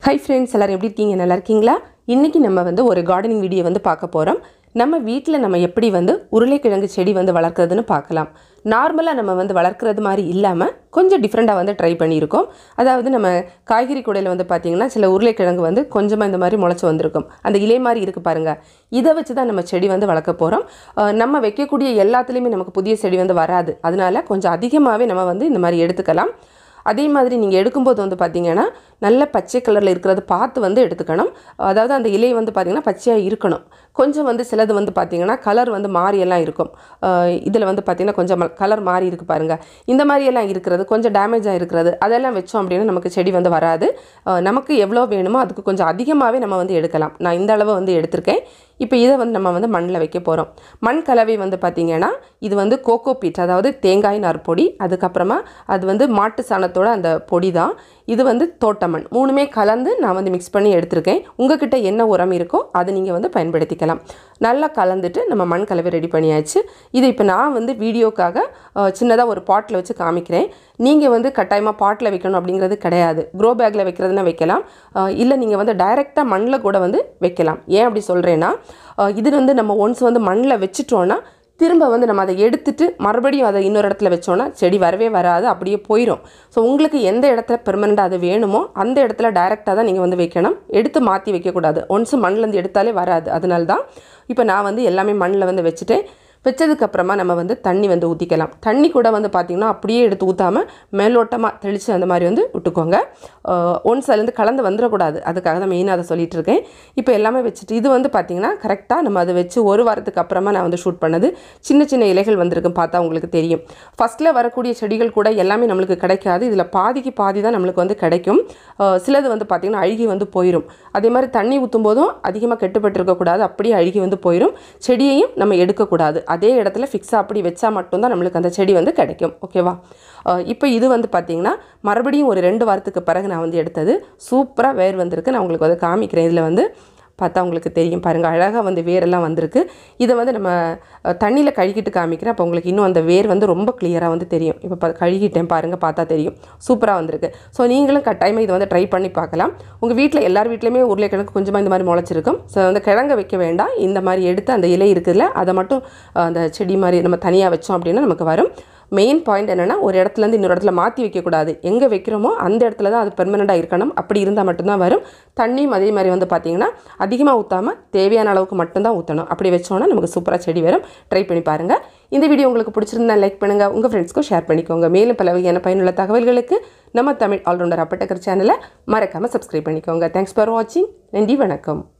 hi friends எல்லோரும் எப்படி இருக்கீங்க நல்லா இருக்கீங்களா இன்றைக்கி நம்ம வந்து ஒரு கார்டனிங் வீடியோ வந்து பார்க்க போகிறோம் நம்ம வீட்டில் நம்ம எப்படி வந்து உருளைக்கிழங்கு செடி வந்து வளர்க்குறதுன்னு பார்க்கலாம் நார்மலாக நம்ம வந்து வளர்க்குறது மாதிரி இல்லாமல் கொஞ்சம் டிஃப்ரெண்ட்டாக வந்து ட்ரை பண்ணியிருக்கோம் அதாவது நம்ம காய்கறி கூடையில் வந்து பார்த்திங்கன்னா சில உருளைக்கிழங்கு வந்து கொஞ்சமாக இந்த மாதிரி முளைச்சி வந்திருக்கும் அந்த இலை மாதிரி இருக்குது பாருங்கள் இதை வச்சு தான் நம்ம செடி வந்து வளர்க்க போகிறோம் நம்ம வைக்கக்கூடிய எல்லாத்துலேயுமே நமக்கு புதிய செடி வந்து வராது அதனால கொஞ்சம் அதிகமாகவே நம்ம வந்து இந்த மாதிரி எடுத்துக்கலாம் அதே மாதிரி நீங்கள் எடுக்கும்போது வந்து பார்த்தீங்கன்னா நல்ல பச்சை கலரில் இருக்கிறத பார்த்து வந்து எடுத்துக்கணும் அதாவது அந்த இலை வந்து பார்த்திங்கன்னா பச்சையாக இருக்கணும் கொஞ்சம் வந்து சிலது வந்து பார்த்திங்கன்னா கலர் வந்து மாறியெல்லாம் இருக்கும் இதில் வந்து பார்த்திங்கன்னா கொஞ்சம் கலர் மாறி இருக்குது பாருங்கள் இந்த மாதிரியெல்லாம் இருக்கிறது கொஞ்சம் டேமேஜாக இருக்கிறது அதெல்லாம் வச்சோம் அப்படின்னா நமக்கு செடி வந்து வராது அஹ் நமக்கு எவ்வளோ வேணுமோ அதுக்கு கொஞ்சம் அதிகமாகவே நம்ம வந்து எடுக்கலாம் நான் இந்த அளவு வந்து எடுத்திருக்கேன் இப்போ இதை வந்து நம்ம வந்து மண்ணில் வைக்க போகிறோம் மண் கலவை வந்து பார்த்திங்கன்னா இது வந்து கோகோ பீட் அதாவது தேங்காய் நார் பொடி அதுக்கப்புறமா அது வந்து மாட்டு சாணத்தோட அந்த பொடி தான் இது வந்து தோட்டமண் மூணுமே கலந்து நான் வந்து மிக்ஸ் பண்ணி எடுத்திருக்கேன் உங்ககிட்ட என்ன உரம் இருக்கோ அதை நீங்கள் வந்து பயன்படுத்திக்கலாம் நல்லா கலந்துட்டு நம்ம மண் கலவை ரெடி பண்ணியாச்சு இது இப்போ நான் வந்து வீடியோக்காக சின்னதாக ஒரு பாட்டில் வச்சு காமிக்கிறேன் நீங்கள் வந்து கட்டாயமாக பாட்டில் வைக்கணும் அப்படிங்கிறது கிடையாது க்ரோ பேக்கில் வைக்கிறதுனா வைக்கலாம் இல்லை நீங்கள் வந்து டைரெக்டாக மண்ணில் கூட வந்து வைக்கலாம் ஏன் அப்படி சொல்கிறேன்னா இது வந்து நம்ம ஒன்ஸ் வந்து மண்ணில் வச்சுட்டோன்னா திரும்ப வந்து நம்ம அதை எடுத்துட்டு மறுபடியும் அதை இன்னொரு இடத்துல வச்சோன்னா செடி வரவே வராது அப்படியே போயிடும் ஸோ உங்களுக்கு எந்த இடத்துல பெர்மனெண்ட்டாக அது வேணுமோ அந்த இடத்துல டைரெக்டாக தான் நீங்கள் வந்து வைக்கணும் எடுத்து மாற்றி வைக்கக்கூடாது ஒன்ஸ் மண்ணிலேருந்து எடுத்தாலே வராது அதனால தான் இப்போ நான் வந்து எல்லாமே மண்ணில் வந்து வச்சுட்டேன் வச்சதுக்கப்புறமா நம்ம வந்து தண்ணி வந்து ஊற்றிக்கலாம் தண்ணி கூட வந்து பார்த்திங்கன்னா அப்படியே எடுத்து ஊற்றாமல் மேலோட்டமாக தெளித்து அந்த மாதிரி வந்து விட்டுக்கோங்க ஒன்ஸ் அதுலேருந்து கலந்து வந்துடக்கூடாது அதுக்காக தான் மெயினாக அதை சொல்லிட்டு இருக்கேன் இப்போ எல்லாமே வச்சுட்டு இது வந்து பார்த்திங்கன்னா கரெக்டாக நம்ம அதை வச்சு ஒரு வாரத்துக்கு அப்புறமா நான் வந்து ஷூட் பண்ணது சின்ன சின்ன இலைகள் வந்திருக்கு பார்த்தா உங்களுக்கு தெரியும் ஃபஸ்ட்டில் வரக்கூடிய செடிகள் கூட எல்லாமே நம்மளுக்கு கிடைக்காது இதில் பாதிக்கு பாதி தான் நம்மளுக்கு வந்து கிடைக்கும் சிலது வந்து பார்த்திங்கன்னா அழுகி வந்து போயிடும் அதே மாதிரி தண்ணி ஊற்றும் போதும் அதிகமாக கெட்டுப்பட்டு இருக்கக்கூடாது அப்படியே அழுகி வந்து போயிடும் செடியையும் நம்ம எடுக்கக்கூடாது அதே இடத்துல ஃபிக்ஸாக அப்படி வச்சா மட்டும்தான் நம்மளுக்கு அந்த செடி வந்து கிடைக்கும் ஓகேவா இப்போ இது வந்து பார்த்திங்கன்னா மறுபடியும் ஒரு ரெண்டு வாரத்துக்கு பிறகு நான் வந்து எடுத்தது சூப்பராக வேர் வந்திருக்கு நான் உங்களுக்கு வந்து காமிக்கிறேன் இதில் வந்து பார்த்தா உங்களுக்கு தெரியும் பாருங்கள் அழகாக வந்து வேரெல்லாம் வந்திருக்கு இதை வந்து நம்ம தண்ணியில் கழுகிட்டு காமிக்கிறேன் அப்போ உங்களுக்கு இன்னும் அந்த வேர் வந்து ரொம்ப கிளியராக வந்து தெரியும் இப்போ பா கழுகிட்டேன் பாருங்கள் பார்த்தா தெரியும் சூப்பராக வந்திருக்கு ஸோ நீங்களும் கட்டாயமாக இதை வந்து ட்ரை பண்ணி பார்க்கலாம் உங்கள் வீட்டில் எல்லார் வீட்லேயுமே உருளைக்கிழங்கு கொஞ்சமாக இந்த மாதிரி முளைச்சிருக்கும் ஸோ அந்த கிழங்க வைக்க வேண்டாம் இந்த மாதிரி எடுத்து அந்த இலை இருக்குதுல்ல அதை மட்டும் அந்த செடி மாதிரி நம்ம தனியாக வச்சோம் அப்படின்னா நமக்கு வரும் மெயின் பாயிண்ட் என்னென்னா ஒரு இடத்துலேருந்து இன்னொரு இடத்துல மாற்றி வைக்கக்கூடாது எங்கே வைக்கிறோமோ அந்த இடத்துல தான் அது பெர்மனெண்ட்டாக இருக்கணும் அப்படி இருந்தால் மட்டும்தான் வரும் தண்ணியும் அதே மாதிரி வந்து பார்த்திங்கன்னா அதிகமாக ஊற்றாமல் தேவையான அளவுக்கு மட்டும்தான் ஊற்றணும் அப்படி வச்சோன்னா நமக்கு சூப்பராக செடி வரும் ட்ரை பண்ணி பாருங்கள் இந்த வீடியோ உங்களுக்கு பிடிச்சிருந்தா லைக் பண்ணுங்கள் உங்கள் ஃப்ரெண்ட்ஸ்க்கும் ஷேர் பண்ணிக்கோங்க மேலும் பல வகையான பயனுள்ள தகவல்களுக்கு நம்ம தமிழ் ஆல்ரவுண்டர் அப்பட்டக்கர் சேனலை மறக்காமல் சப்ஸ்கிரைப் பண்ணிக்கோங்க தேங்க்ஸ் ஃபார் வாட்சிங் நன்றி வணக்கம்